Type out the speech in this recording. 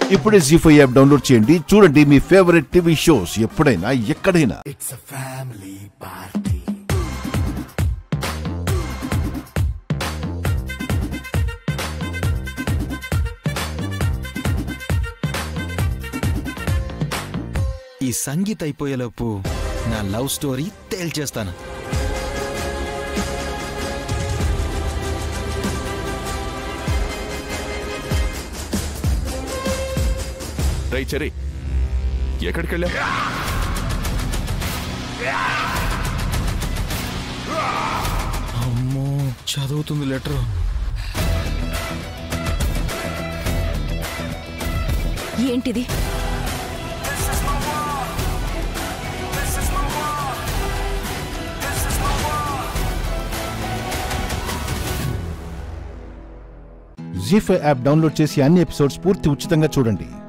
ఇప్పుడే G five app download చేయండి చూడండి మీ ఫేవరెట్ టీవీ షోస్ ఎప్పుడైనా ఎక్కడైనా It's a family party. ఈ సంగీత్ అయిపోయేలోపు నా లవ్ స్టోరీ తేల్చేస్తాను రై చెరి ఎక్కడికి వెళ్ళా అమ్మో చదువుతుంది లెటర్ ఏంటిది జీ ఫైవ్ యాప్ డౌన్లోడ్ చేసి అన్ని ఎపిసోడ్స్ పూర్తి ఉచితంగా చూడండి